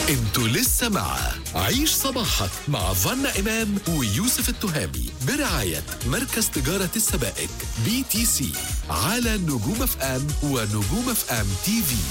انتوا لسه مع عيش صباحك مع فنا إمام ويوسف التهامي برعاية مركز تجارة السبائك بي تي سي على نجوم اف ام ونجوم اف ام تي في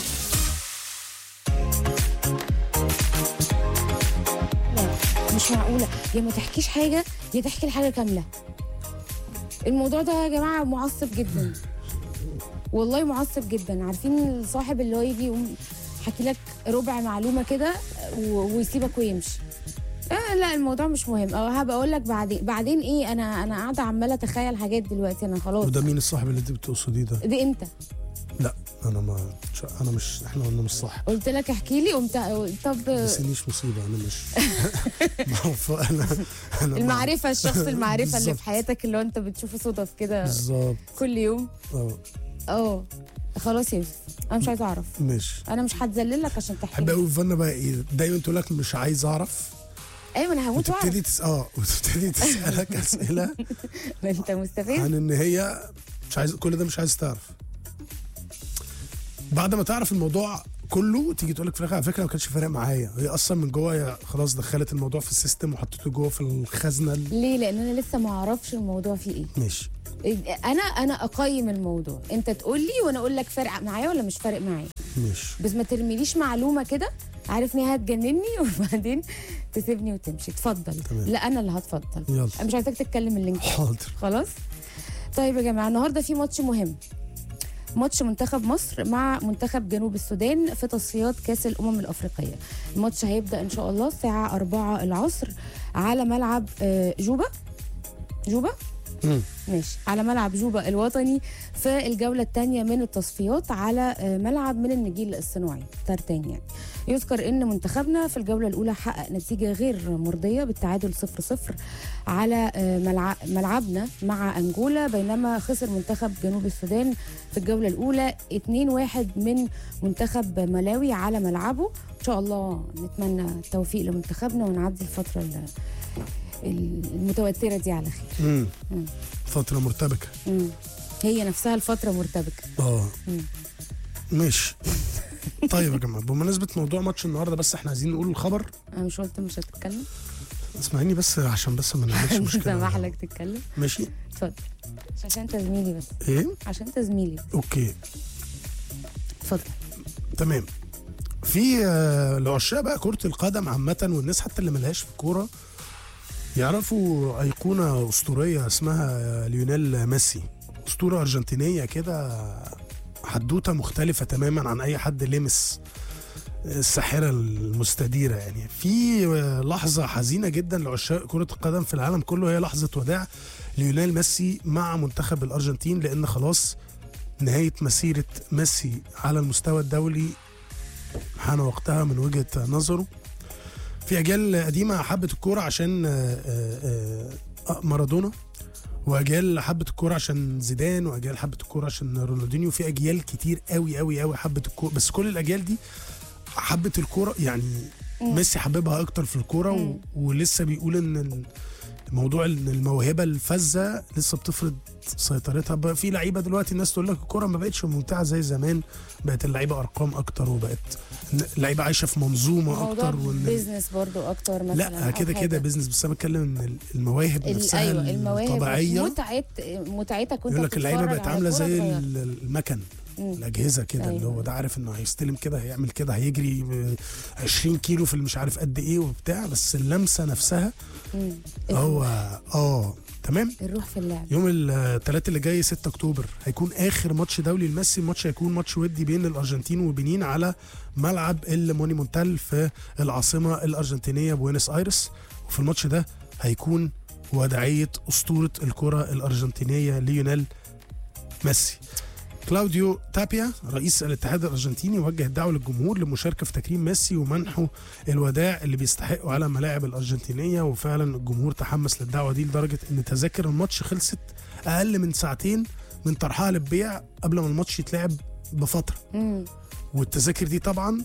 لا مش معقولة يا ما تحكيش حاجة يا تحكي الحاجة كاملة الموضوع ده يا جماعة معصب جدا والله معصب جدا عارفين الصاحب اللي هو يجي يقوم حكي لك ربع معلومة كده و- ويسيبك ويمشي آه لا الموضوع مش مهم أو هبقى اقول لك بعدين بعدين ايه انا انا قاعده عماله اتخيل حاجات دلوقتي انا خلاص وده مين الصاحب اللي انت بتقصديه ده؟ دي انت لا انا ما مش- انا مش احنا قلنا مش صح قلت لك احكي لي قمت طب بس مش مصيبه انا مش ما هو انا انا ما- المعرفه الشخص المعرفه اللي بالظبط. في حياتك اللي هو انت بتشوفه صدف كده بالظبط كل يوم اه اه خلاص يا يوسف انا مش عايزه اعرف ماشي انا مش هتذللك عشان تحكي بحب لي. قوي فانا بقى ايه دايما تقول لك مش عايز اعرف ايوه انا هموت وتبتدي واعرف تس... اه وتبتدي تسالك اسئله ما انت مستفيد عن ان هي مش عايز كل ده مش عايز تعرف بعد ما تعرف الموضوع كله تيجي تقول لك في الاخر على فكره ما كانش فارق معايا هي اصلا من جوه هي خلاص دخلت الموضوع في السيستم وحطيته جوه في الخزنه ال- ليه لان انا لسه ما اعرفش الموضوع فيه ايه ماشي انا انا اقيم الموضوع انت تقول لي وانا اقول لك فارق معايا ولا مش فارق معايا ماشي بس ما ترميليش معلومه كده عارف ان هي هتجنني وبعدين تسيبني وتمشي اتفضل تمام. لا انا اللي هتفضل يلا. انا مش عايزاك تتكلم اللينك حاضر خلاص طيب يا جماعه النهارده في ماتش مهم ماتش منتخب مصر مع منتخب جنوب السودان في تصفيات كاس الامم الافريقيه الماتش هيبدا ان شاء الله الساعه 4 العصر على ملعب آه، جوبا جوبا مم. ماشي على ملعب جوبا الوطني في الجولة الثانية من التصفيات على آه، ملعب من النجيل الصناعي ترتان يعني يذكر ان منتخبنا في الجولة الأولى حقق نتيجة غير مرضية بالتعادل 0-0 على آه، ملع- ملعبنا مع أنجولا بينما خسر منتخب جنوب السودان في الجولة الأولى 2-1 من منتخب ملاوي على ملعبه إن شاء الله نتمنى التوفيق لمنتخبنا ونعدي الفترة ال- المتوترة دي على خير مم. مم. فتره مرتبكه مم. هي نفسها الفترة مرتبكة اه مم. ماشي طيب يا جماعه بمناسبه موضوع ماتش النهارده بس احنا عايزين نقول الخبر أنا مش قلت مش هتتكلم اسمعيني بس عشان بس ما نعملش مشكله سامح لك تتكلم ماشي اتفضل عشان انت زميلي بس ايه عشان انت زميلي اوكي اتفضل تمام في آه، لعشاق بقى كرة القدم عامة والناس حتى اللي ملهاش في الكورة يعرفوا أيقونة أسطورية اسمها آه، ليونيل ميسي أسطورة أرجنتينية كده حدوتة مختلفة تماما عن أي حد لمس الساحرة المستديرة يعني في آه، لحظة حزينة جدا لعشاق كرة القدم في العالم كله هي لحظة وداع ليونيل ميسي مع منتخب الأرجنتين لأن خلاص نهاية مسيرة ميسي على المستوى الدولي حان وقتها من وجهة نظره في أجيال قديمة حبت الكورة عشان آه، آه، آه، مارادونا وأجيال حبت الكورة عشان زيدان وأجيال حبت الكورة عشان رونالدينيو في أجيال كتير قوي قوي قوي حبت الكورة بس كل الأجيال دي حبت الكورة يعني ميسي حببها أكتر في الكورة و... مم. ولسه بيقول إن موضوع إن الموهبة الفذة لسه بتفرض سيطرتها بقى في لعيبه دلوقتي الناس تقول لك الكوره ما بقتش ممتعه زي زمان بقت اللعيبه ارقام اكتر وبقت اللعيبه عايشه في منظومه موضوع اكتر وان بيزنس برضو اكتر مثلا لا أو كده حاجة. كده بزنس بس انا بتكلم ان المواهب ال- نفسها ايوه المواهب الطبيعيه متعت متعتك وانت يقول لك اللعيبه بتتفرج بقت على عامله الكورة زي اتغيرت. ال- المكن مم. الاجهزه كده اللي أيوة. هو ده عارف انه هيستلم كده هيعمل كده هيجري ب 20 كيلو في مش عارف قد ايه وبتاع بس اللمسه نفسها مم. هو اه تمام الروح في اللعب يوم الثلاث اللي جاي 6 اكتوبر هيكون اخر ماتش دولي لميسي الماتش هيكون ماتش ودي بين الارجنتين وبنين على ملعب المونيمونتال في العاصمه الارجنتينيه بوينس ايرس وفي الماتش ده هيكون وداعيه اسطوره الكره الارجنتينيه ليونيل ميسي كلاوديو تابيا رئيس الاتحاد الارجنتيني وجه الدعوه للجمهور للمشاركه في تكريم ميسي ومنحه الوداع اللي بيستحقه على الملاعب الارجنتينيه وفعلا الجمهور تحمس للدعوه دي لدرجه ان تذاكر الماتش خلصت اقل من ساعتين من طرحها للبيع قبل ما الماتش يتلعب بفتره مم. والتذاكر دي طبعا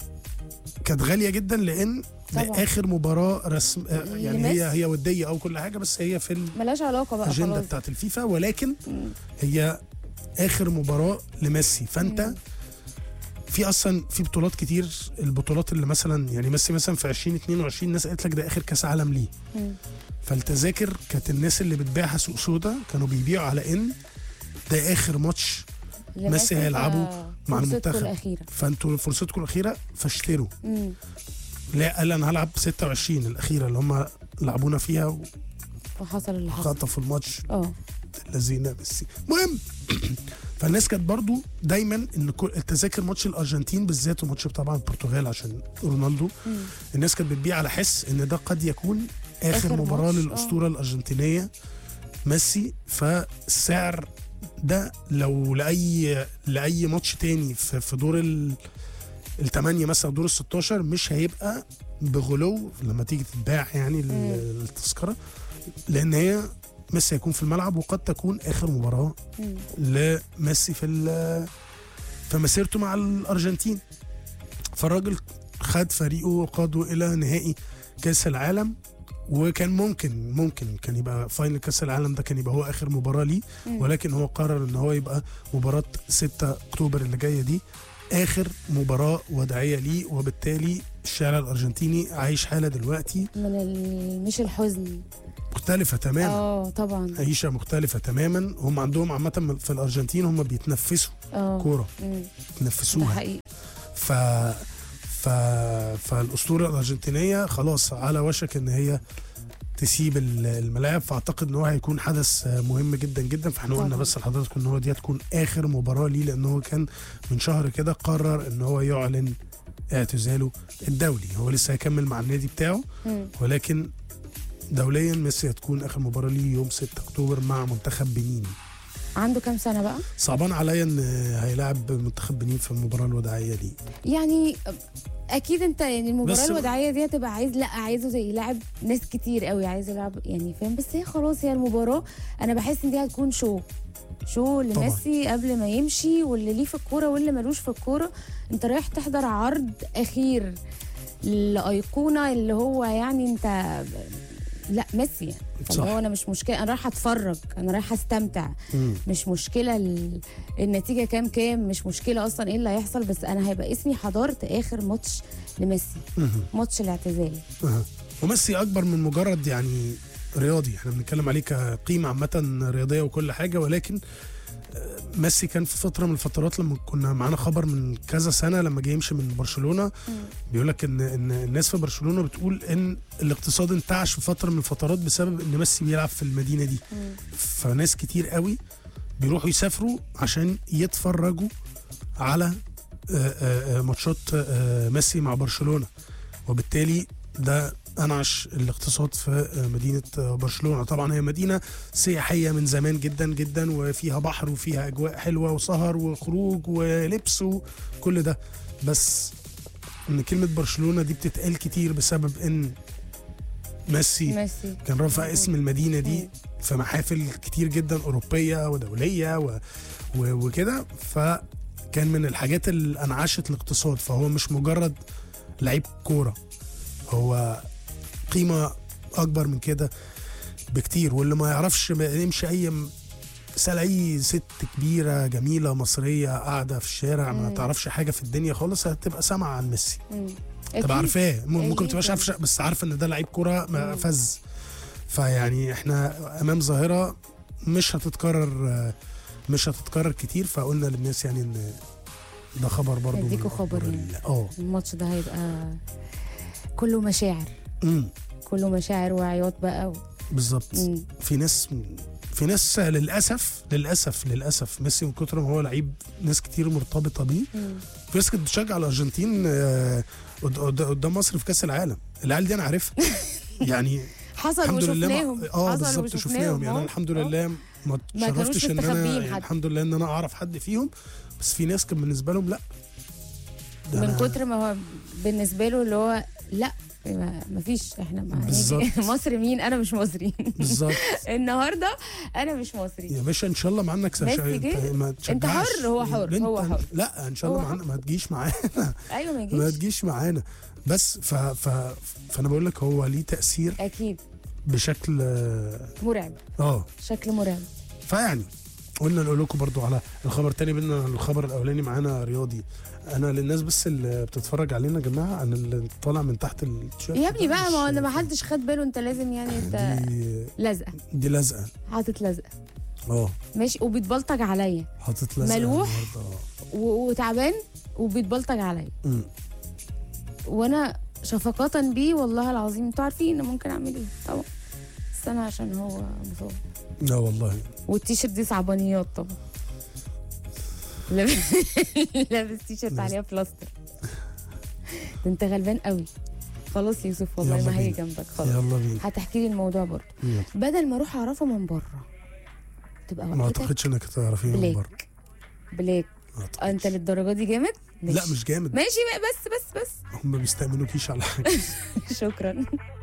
كانت غاليه جدا لان ده طبعاً. اخر مباراه رسم آه، يعني هي لميسي. هي وديه او كل حاجه بس هي في ملهاش علاقه بقى الاجنده خلاص بتاعت الفيفا ولكن مم. هي اخر مباراه لميسي فانت مم. في اصلا في بطولات كتير البطولات اللي مثلا يعني ميسي مثلا في 2022 الناس قالت لك ده اخر كاس عالم ليه مم. فالتذاكر كانت الناس اللي بتبيعها سوق سودا كانوا بيبيعوا على ان ده اخر ماتش ميسي هيلعبوا مع فرصتكم المنتخب. الأخيرة فانتوا فرصتكم الاخيره فاشتروا مم. لا قال انا هلعب 26 الاخيره اللي هم لعبونا فيها وحصل اللي حصل وخطفوا الماتش اه الذين ميسي المهم فالناس كانت برضو دايما ان كل التذاكر ماتش الارجنتين بالذات وماتش طبعا البرتغال عشان رونالدو مم. الناس كانت بتبيع على حس ان ده قد يكون اخر, آخر مباراه ماتش، للاسطوره الارجنتينيه ميسي فالسعر ده لو لاي لاي ماتش تاني في, في دور ال الثمانية مثلا دور ال 16 مش هيبقى بغلو لما تيجي تتباع يعني ال- مم. التذكره لان هي ميسي هيكون في الملعب وقد تكون اخر مباراه مم. لميسي في ال- في مسيرته مع الارجنتين فالراجل خد فريقه وقاده الى نهائي كاس العالم وكان ممكن ممكن كان يبقى فاينل كاس العالم ده كان يبقى هو اخر مباراه ليه مم. ولكن هو قرر ان هو يبقى مباراه 6 اكتوبر اللي جايه دي اخر مباراه وداعيه ليه وبالتالي الشارع الارجنتيني عايش حاله دلوقتي من ال... مش الحزن مختلفه تماما اه طبعا عيشه مختلفه تماما هم عندهم عامه في الارجنتين هم بيتنفسوا اه كوره مم. ده بيتنفسوها حقيقي ف ف فالاسطوره الارجنتينيه خلاص على وشك ان هي تسيب ال- الملاعب فاعتقد ان هو هيكون حدث مهم جدا جدا فاحنا قلنا طبعاً. بس لحضراتكم ان هو دي هتكون اخر مباراه ليه لان هو كان من شهر كده قرر ان هو يعلن اعتزاله الدولي هو لسه هيكمل مع النادي بتاعه مم. ولكن دوليا ميسي هتكون اخر مباراه ليه يوم 6 اكتوبر مع منتخب بنين عنده كام سنة بقى؟ صعبان عليا ان هيلاعب منتخب بنين في المباراه الوداعيه دي يعني اكيد انت يعني المباراه بس- الوداعيه دي هتبقى عايز لا عايزه زي يلعب ناس كتير قوي عايز يلعب يعني فاهم بس هي خلاص هي المباراه انا بحس ان دي هتكون شو شو لميسي قبل ما يمشي واللي ليه في الكوره واللي ملوش في الكوره انت رايح تحضر عرض اخير لايقونه اللي هو يعني انت لا ميسي يعني فاللي صح. هو انا مش مشكله انا رايحه اتفرج انا رايحه استمتع مم. مش مشكله ال... النتيجه كام كام مش مشكله اصلا ايه اللي هيحصل بس انا هيبقى اسمي حضرت اخر ماتش لميسي مهم. ماتش الاعتزال أها. وميسي اكبر من مجرد يعني رياضي احنا بنتكلم عليه كقيمه عامه رياضيه وكل حاجه ولكن آه، ميسي كان في فتره من الفترات لما كنا معانا خبر من كذا سنه لما جه يمشي من برشلونه بيقول لك ان ان الناس في برشلونه بتقول ان الاقتصاد انتعش في فتره من الفترات بسبب ان ميسي بيلعب في المدينه دي فناس كتير قوي بيروحوا يسافروا عشان يتفرجوا على آه، آه، آه، ماتشات آه، ميسي مع برشلونه وبالتالي ده انعش الاقتصاد في آه، مدينه آه، برشلونه طبعا هي مدينه سياحيه من زمان جدا جدا وفيها بحر وفيها اجواء حلوه وسهر وخروج ولبس وكل ده بس ان كلمه برشلونه دي بتتقال كتير بسبب ان ميسي ميسي كان رافع اسم المدينه دي مم. في محافل كتير جدا اوروبيه ودوليه و... و... وكده فكان من الحاجات اللي انعشت الاقتصاد فهو مش مجرد لعيب كوره هو قيمه اكبر من كده بكتير واللي ما يعرفش ما يمشي اي م- سأل اي ست كبيره جميله مصريه قاعده في الشارع ما مم. تعرفش حاجه في الدنيا خالص هتبقى سامعه عن ميسي مم. تبقى أكيد. عارفاه م- ممكن أكيد. ما تبقاش عارفه بس عارفه ان ده لعيب كوره ما مم. فز فيعني احنا امام ظاهره مش هتتكرر آه، مش هتتكرر كتير فقلنا للناس يعني ان ده خبر برضو نديكوا من خبر أخبار يعني. ال- اه الماتش ده هيبقى كله مشاعر أمم، كله مشاعر وعياط بقى و... بالظبط مم. في ناس في ناس للاسف للاسف للاسف ميسي من كتر ما هو لعيب ناس كتير مرتبطه بيه مم. في ناس كانت بتشجع الارجنتين آه، قد- قد- قدام مصر في كاس العالم العيال دي انا عارفها يعني حصل الحمد لله وشفناهم ما اه حصل بالظبط شفناهم يعني أهو. أنا الحمد آه. لله ما ما كانوش تشرفتش ان انا مستخبيين يعني حد. الحمد لله ان انا اعرف حد فيهم بس في ناس كان بالنسبه لهم لا ده من أنا- كتر ما هو بالنسبه له اللي هو لا ما ما فيش احنا ما بالظبط. هنيجي- مصر مين انا مش مصري بالظبط النهارده انا مش مصري يا باشا ان شاء الله معانا كسر ميسي جه. ما أنت تشجعش. حر، هو حر، أنت- هو حر. لا ان شاء الله هو معانا ما تجيش معانا ايوه ما ما يجيش تجيش معانا بس ف... ف... فانا بقول لك هو ليه تاثير اكيد بشكل اه مرعب آه. شكل مرعب فيعني قلنا نقول لكم برضو على الخبر تاني بينا الخبر الاولاني معانا رياضي انا للناس بس اللي بتتفرج علينا يا جماعه انا اللي طالع من تحت التيشيرت يا ابني ده بقى ما هو مش- انا ما حدش خد باله انت لازم يعني انت دي لزقه دي لزقه حاطط لزقه اه ماشي وبيتبلطج عليا حاطط لزقه ملوح؟ النهاردة. و- وتعبان وبيتبلطج عليا أمم. وانا شفقة بيه والله العظيم انتوا عارفين انا ممكن اعمل ايه طبعا بس انا عشان هو مصاب لا والله والتيشيرت دي صعبانيات طبعا لابس لابس تيشيرت عليها بلاستر ده انت غلبان قوي خلاص يوسف والله يلا ما هي بينا. جنبك خلاص يلا بينا هتحكي لي الموضوع برضه يلا. بدل ما اروح اعرفه من بره تبقى ما وقتك اعتقدش انك تعرفيه من بره بلاك بلاك ما أعتقدش. انت للدرجه دي جامد لا مش جامد ماشي بس بس بس هم ما بيستأمنوكيش على حاجه شكرا